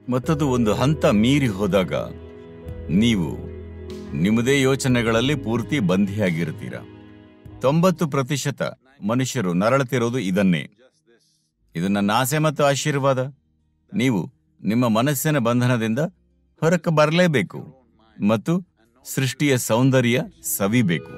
ಮತ್ತದು ಒಂದು ಹಂತ ಮೀರಿ ಹೋದಾಗ ನೀವು ನಿಮ್ಮದೇ ಯೋಚನೆಗಳಲ್ಲಿ ಪೂರ್ತಿ ಬಂಧಿಯಾಗಿರ್ತೀರ ತೊಂಬತ್ತು ಪ್ರತಿಶತ ಮನುಷ್ಯರು ನರಳುತ್ತಿರೋದು ಇದನ್ನೇ ಇದು ನನ್ನ ಆಸೆ ಮತ್ತು ಆಶೀರ್ವಾದ ನೀವು ನಿಮ್ಮ ಮನಸ್ಸಿನ ಬಂಧನದಿಂದ ಹೊರಕ್ಕೆ ಬರಲೇಬೇಕು ಮತ್ತು ಸೃಷ್ಟಿಯ ಸೌಂದರ್ಯ ಸವಿಬೇಕು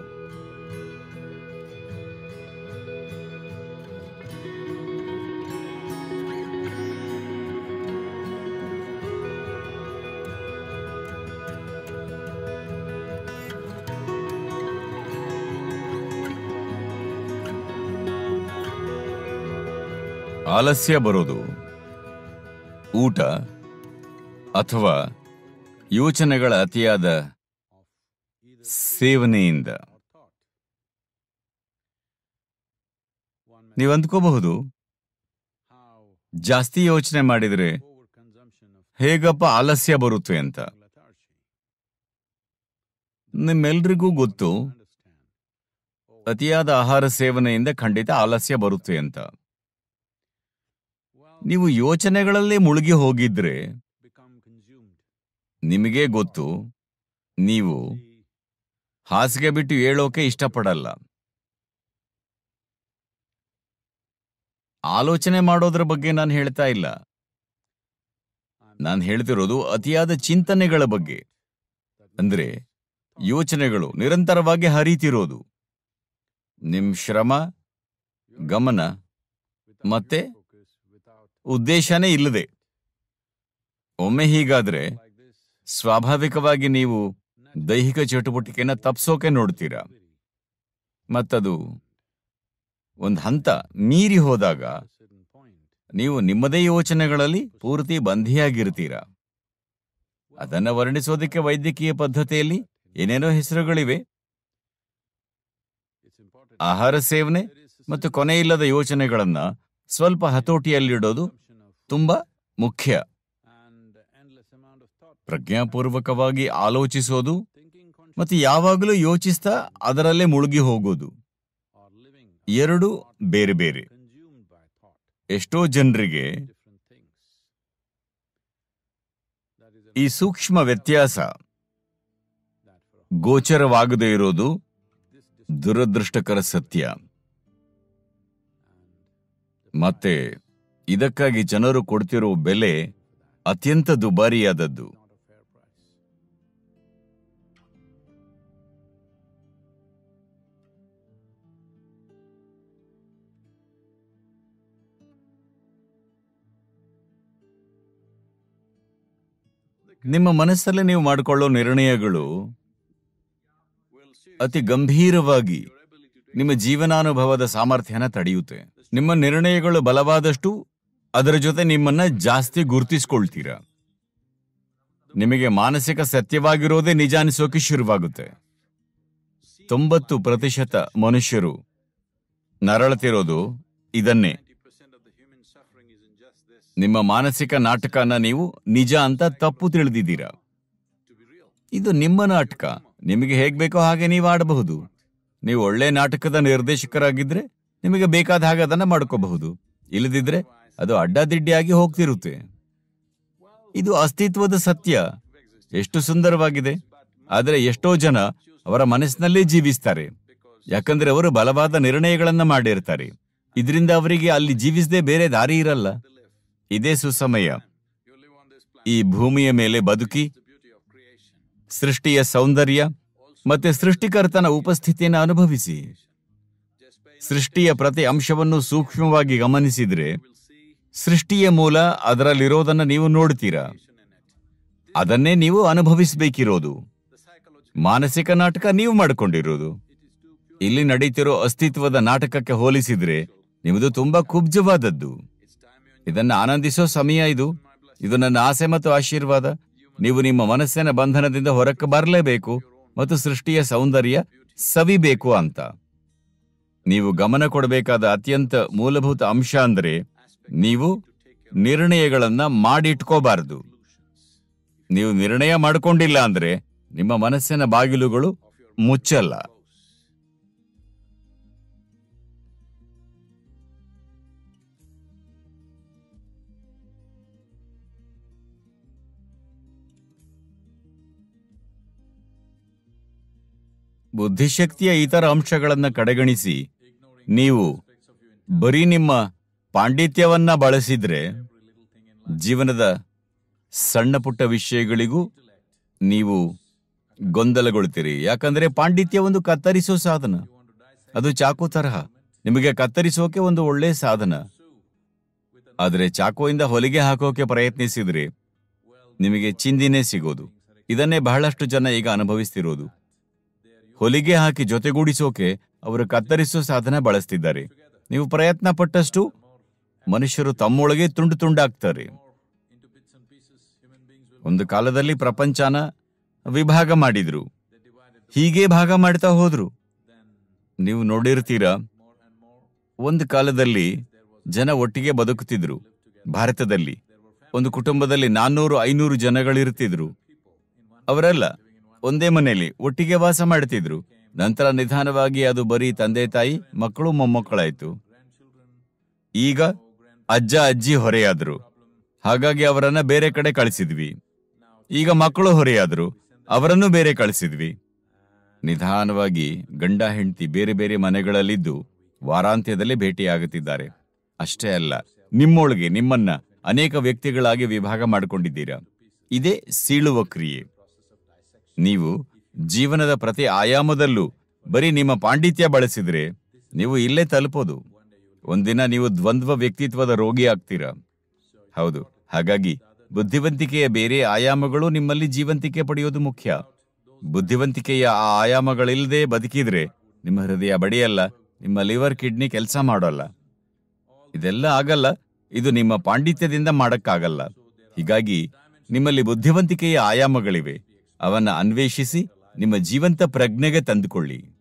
ಆಲಸ್ಯ ಬರೋದು ಊಟ ಅಥವಾ ಯೋಚನೆಗಳ ಅತಿಯಾದ ಸೇವನೆಯಿಂದ ನೀವು ಅಂದ್ಕೋಬಹುದು ಜಾಸ್ತಿ ಯೋಚನೆ ಮಾಡಿದರೆ ಹೇಗಪ್ಪ ಆಲಸ್ಯ ಬರುತ್ತೆ ಅಂತ ನಿಮ್ಮೆಲ್ರಿಗೂ ಗೊತ್ತು ಅತಿಯಾದ ಆಹಾರ ಸೇವನೆಯಿಂದ ಖಂಡಿತ ಆಲಸ್ಯ ಬರುತ್ತೆ ಅಂತ ನೀವು ಯೋಚನೆಗಳಲ್ಲೇ ಮುಳುಗಿ ಹೋಗಿದ್ರೆ ನಿಮಗೆ ಗೊತ್ತು ನೀವು ಹಾಸಿಗೆ ಬಿಟ್ಟು ಏಳೋಕೆ ಇಷ್ಟಪಡಲ್ಲ ಆಲೋಚನೆ ಮಾಡೋದ್ರ ಬಗ್ಗೆ ನಾನು ಹೇಳ್ತಾ ಇಲ್ಲ ನಾನು ಹೇಳ್ತಿರೋದು ಅತಿಯಾದ ಚಿಂತನೆಗಳ ಬಗ್ಗೆ ಅಂದ್ರೆ ಯೋಚನೆಗಳು ನಿರಂತರವಾಗಿ ಹರಿತಿರೋದು ನಿಮ್ ಶ್ರಮ ಗಮನ ಮತ್ತೆ ಉದ್ದೇಶನೇ ಇಲ್ಲದೆ ಒಮ್ಮೆ ಹೀಗಾದ್ರೆ ಸ್ವಾಭಾವಿಕವಾಗಿ ನೀವು ದೈಹಿಕ ಚಟುವಟಿಕೆನ ತಪ್ಸೋಕೆ ನೋಡ್ತೀರಾ ಮತ್ತದು ಒಂದು ಹಂತ ಮೀರಿ ಹೋದಾಗ ನೀವು ನಿಮ್ಮದೇ ಯೋಚನೆಗಳಲ್ಲಿ ಪೂರ್ತಿ ಬಂಧಿಯಾಗಿರ್ತೀರಾ ಅದನ್ನ ವರ್ಣಿಸೋದಕ್ಕೆ ವೈದ್ಯಕೀಯ ಪದ್ಧತಿಯಲ್ಲಿ ಏನೇನೋ ಹೆಸರುಗಳಿವೆ ಆಹಾರ ಸೇವನೆ ಮತ್ತು ಕೊನೆಯಿಲ್ಲದ ಯೋಚನೆಗಳನ್ನ ಸ್ವಲ್ಪ ಹತೋಟಿಯಲ್ಲಿಡೋದು ತುಂಬಾ ಮುಖ್ಯ ಪ್ರಜ್ಞಾಪೂರ್ವಕವಾಗಿ ಆಲೋಚಿಸೋದು ಮತ್ತು ಯಾವಾಗಲೂ ಯೋಚಿಸ್ತಾ ಅದರಲ್ಲೇ ಮುಳುಗಿ ಹೋಗೋದು ಎರಡು ಬೇರೆ ಬೇರೆ ಎಷ್ಟೋ ಜನರಿಗೆ ಈ ಸೂಕ್ಷ್ಮ ವ್ಯತ್ಯಾಸ ಗೋಚರವಾಗದೇ ಇರೋದು ದುರದೃಷ್ಟಕರ ಸತ್ಯ ಮತ್ತೆ ಇದಕ್ಕಾಗಿ ಜನರು ಕೊಡ್ತಿರೋ ಬೆಲೆ ಅತ್ಯಂತ ದುಬಾರಿಯಾದದ್ದು ನಿಮ್ಮ ಮನಸ್ಸಲ್ಲೇ ನೀವು ಮಾಡಿಕೊಳ್ಳೋ ನಿರ್ಣಯಗಳು ಅತಿ ಗಂಭೀರವಾಗಿ ನಿಮ್ಮ ಜೀವನಾನುಭವದ ಸಾಮರ್ಥ್ಯನ ತಡೆಯುತ್ತೆ ನಿಮ್ಮ ನಿರ್ಣಯಗಳು ಬಲವಾದಷ್ಟು ಅದರ ಜೊತೆ ನಿಮ್ಮನ್ನ ಜಾಸ್ತಿ ಗುರುತಿಸ್ಕೊಳ್ತೀರಾ ನಿಮಗೆ ಮಾನಸಿಕ ಸತ್ಯವಾಗಿರೋದೇ ನಿಜ ಅನಿಸೋಕೆ ಶುರುವಾಗುತ್ತೆ ತೊಂಬತ್ತು ಪ್ರತಿಶತ ಮನುಷ್ಯರು ನರಳತಿರೋದು ಇದನ್ನೇ ನಿಮ್ಮ ಮಾನಸಿಕ ನಾಟಕನ ನೀವು ನಿಜ ಅಂತ ತಪ್ಪು ತಿಳಿದಿದ್ದೀರಾ ಇದು ನಿಮ್ಮ ನಾಟಕ ನಿಮಗೆ ಹೇಗ್ ಬೇಕೋ ಹಾಗೆ ನೀವು ಆಡಬಹುದು ನೀವು ಒಳ್ಳೆ ನಾಟಕದ ನಿರ್ದೇಶಕರಾಗಿದ್ರೆ ನಿಮಗೆ ಬೇಕಾದ ಹಾಗೆ ಅದನ್ನ ಮಾಡ್ಕೋಬಹುದು ಇಲ್ಲದಿದ್ರೆ ಅದು ಅಡ್ಡದಿಡ್ಡಿಯಾಗಿ ಹೋಗ್ತಿರುತ್ತೆ ಇದು ಅಸ್ತಿತ್ವದ ಸತ್ಯ ಎಷ್ಟು ಸುಂದರವಾಗಿದೆ ಆದರೆ ಎಷ್ಟೋ ಜನ ಅವರ ಮನಸ್ಸಿನಲ್ಲೇ ಜೀವಿಸ್ತಾರೆ ಯಾಕಂದ್ರೆ ಅವರು ಬಲವಾದ ನಿರ್ಣಯಗಳನ್ನ ಮಾಡಿರ್ತಾರೆ ಇದರಿಂದ ಅವರಿಗೆ ಅಲ್ಲಿ ಜೀವಿಸದೆ ಬೇರೆ ದಾರಿ ಇರಲ್ಲ ಇದೇ ಸುಸಮಯ ಈ ಭೂಮಿಯ ಮೇಲೆ ಬದುಕಿ ಸೃಷ್ಟಿಯ ಸೌಂದರ್ಯ ಮತ್ತೆ ಸೃಷ್ಟಿಕರ್ತನ ಉಪಸ್ಥಿತಿಯನ್ನು ಅನುಭವಿಸಿ ಸೃಷ್ಟಿಯ ಪ್ರತಿ ಅಂಶವನ್ನು ಸೂಕ್ಷ್ಮವಾಗಿ ಗಮನಿಸಿದ್ರೆ ಸೃಷ್ಟಿಯ ಮೂಲ ಅದರಲ್ಲಿರೋದನ್ನ ನೀವು ನೋಡ್ತೀರಾ ಅದನ್ನೇ ನೀವು ಅನುಭವಿಸಬೇಕಿರೋದು ಮಾನಸಿಕ ನಾಟಕ ನೀವು ಮಾಡಿಕೊಂಡಿರೋದು ಇಲ್ಲಿ ನಡೀತಿರೋ ಅಸ್ತಿತ್ವದ ನಾಟಕಕ್ಕೆ ಹೋಲಿಸಿದ್ರೆ ನಿಮ್ಮದು ತುಂಬಾ ಕುಬ್ಜವಾದದ್ದು ಇದನ್ನ ಆನಂದಿಸೋ ಸಮಯ ಇದು ಇದು ನನ್ನ ಆಸೆ ಮತ್ತು ಆಶೀರ್ವಾದ ನೀವು ನಿಮ್ಮ ಮನಸ್ಸಿನ ಬಂಧನದಿಂದ ಹೊರಕ್ಕೆ ಬರಲೇಬೇಕು ಮತ್ತು ಸೃಷ್ಟಿಯ ಸೌಂದರ್ಯ ಸವಿಬೇಕು ಅಂತ ನೀವು ಗಮನ ಕೊಡಬೇಕಾದ ಅತ್ಯಂತ ಮೂಲಭೂತ ಅಂಶ ಅಂದ್ರೆ ನೀವು ನಿರ್ಣಯಗಳನ್ನ ಮಾಡಿಟ್ಕೋಬಾರದು ನೀವು ನಿರ್ಣಯ ಮಾಡ್ಕೊಂಡಿಲ್ಲ ಅಂದ್ರೆ ನಿಮ್ಮ ಮನಸ್ಸಿನ ಬಾಗಿಲುಗಳು ಮುಚ್ಚಲ್ಲ ಬುದ್ಧಿಶಕ್ತಿಯ ಇತರ ಅಂಶಗಳನ್ನು ಕಡೆಗಣಿಸಿ ನೀವು ಬರೀ ನಿಮ್ಮ ಪಾಂಡಿತ್ಯವನ್ನ ಬಳಸಿದ್ರೆ ಜೀವನದ ಸಣ್ಣ ಪುಟ್ಟ ವಿಷಯಗಳಿಗೂ ನೀವು ಗೊಂದಲಗೊಳ್ತೀರಿ ಯಾಕಂದ್ರೆ ಪಾಂಡಿತ್ಯ ಒಂದು ಕತ್ತರಿಸೋ ಸಾಧನ ಅದು ಚಾಕು ತರಹ ನಿಮಗೆ ಕತ್ತರಿಸೋಕೆ ಒಂದು ಒಳ್ಳೆ ಸಾಧನ ಆದರೆ ಚಾಕುವಿಂದ ಹೊಲಿಗೆ ಹಾಕೋಕೆ ಪ್ರಯತ್ನಿಸಿದ್ರೆ ನಿಮಗೆ ಚಿಂದಿನೇ ಸಿಗೋದು ಇದನ್ನೇ ಬಹಳಷ್ಟು ಜನ ಈಗ ಅನುಭವಿಸ್ತಿರೋದು ಹೊಲಿಗೆ ಹಾಕಿ ಜೊತೆಗೂಡಿಸೋಕೆ ಅವರು ಕತ್ತರಿಸೋ ಸಾಧನ ಬಳಸ್ತಿದ್ದಾರೆ ನೀವು ಪ್ರಯತ್ನ ಪಟ್ಟಷ್ಟು ಮನುಷ್ಯರು ತಮ್ಮೊಳಗೆ ತುಂಡು ತುಂಡಾಗ್ತಾರೆ ಒಂದು ಕಾಲದಲ್ಲಿ ಪ್ರಪಂಚನ ವಿಭಾಗ ಮಾಡಿದ್ರು ಹೀಗೆ ಭಾಗ ಮಾಡ್ತಾ ಹೋದ್ರು ನೀವು ನೋಡಿರ್ತೀರಾ ಒಂದು ಕಾಲದಲ್ಲಿ ಜನ ಒಟ್ಟಿಗೆ ಬದುಕುತ್ತಿದ್ರು ಭಾರತದಲ್ಲಿ ಒಂದು ಕುಟುಂಬದಲ್ಲಿ ನಾನ್ನೂರು ಐನೂರು ಜನಗಳಿರ್ತಿದ್ರು ಅವರೆಲ್ಲ ಒಂದೇ ಮನೆಯಲ್ಲಿ ಒಟ್ಟಿಗೆ ವಾಸ ಮಾಡ್ತಿದ್ರು ನಂತರ ನಿಧಾನವಾಗಿ ಅದು ಬರೀ ತಂದೆ ತಾಯಿ ಮಕ್ಕಳು ಮೊಮ್ಮಕ್ಕಳಾಯ್ತು ಈಗ ಅಜ್ಜ ಅಜ್ಜಿ ಹೊರೆಯಾದ್ರು ಹಾಗಾಗಿ ಅವರನ್ನ ಬೇರೆ ಕಡೆ ಕಳಿಸಿದ್ವಿ ಈಗ ಮಕ್ಕಳು ಹೊರೆಯಾದ್ರು ಅವರನ್ನು ಬೇರೆ ಕಳಿಸಿದ್ವಿ ನಿಧಾನವಾಗಿ ಗಂಡ ಹೆಂಡತಿ ಬೇರೆ ಬೇರೆ ಮನೆಗಳಲ್ಲಿದ್ದು ವಾರಾಂತ್ಯದಲ್ಲಿ ಭೇಟಿಯಾಗುತ್ತಿದ್ದಾರೆ ಅಷ್ಟೇ ಅಲ್ಲ ನಿಮ್ಮೊಳಗೆ ನಿಮ್ಮನ್ನ ಅನೇಕ ವ್ಯಕ್ತಿಗಳಾಗಿ ವಿಭಾಗ ಮಾಡಿಕೊಂಡಿದ್ದೀರಾ ಇದೇ ಸೀಳುವ ಕ್ರಿಯೆ ನೀವು ಜೀವನದ ಪ್ರತಿ ಆಯಾಮದಲ್ಲೂ ಬರೀ ನಿಮ್ಮ ಪಾಂಡಿತ್ಯ ಬಳಸಿದ್ರೆ ನೀವು ಇಲ್ಲೇ ತಲುಪೋದು ಒಂದಿನ ನೀವು ದ್ವಂದ್ವ ವ್ಯಕ್ತಿತ್ವದ ರೋಗಿ ಆಗ್ತೀರಾ ಹೌದು ಹಾಗಾಗಿ ಬುದ್ಧಿವಂತಿಕೆಯ ಬೇರೆ ಆಯಾಮಗಳು ನಿಮ್ಮಲ್ಲಿ ಜೀವಂತಿಕೆ ಪಡೆಯೋದು ಮುಖ್ಯ ಬುದ್ಧಿವಂತಿಕೆಯ ಆ ಆಯಾಮಗಳಿಲ್ಲದೆ ಬದುಕಿದ್ರೆ ನಿಮ್ಮ ಹೃದಯ ಬಡಿಯಲ್ಲ ನಿಮ್ಮ ಲಿವರ್ ಕಿಡ್ನಿ ಕೆಲಸ ಮಾಡೋಲ್ಲ ಇದೆಲ್ಲ ಆಗಲ್ಲ ಇದು ನಿಮ್ಮ ಪಾಂಡಿತ್ಯದಿಂದ ಮಾಡಕ್ಕಾಗಲ್ಲ ಹೀಗಾಗಿ ನಿಮ್ಮಲ್ಲಿ ಬುದ್ಧಿವಂತಿಕೆಯ ಆಯಾಮಗಳಿವೆ ಅವನ್ನ ಅನ್ವೇಷಿಸಿ ನಿಮ್ಮ ಜೀವಂತ ಪ್ರಜ್ಞೆಗೆ ತಂದುಕೊಳ್ಳಿ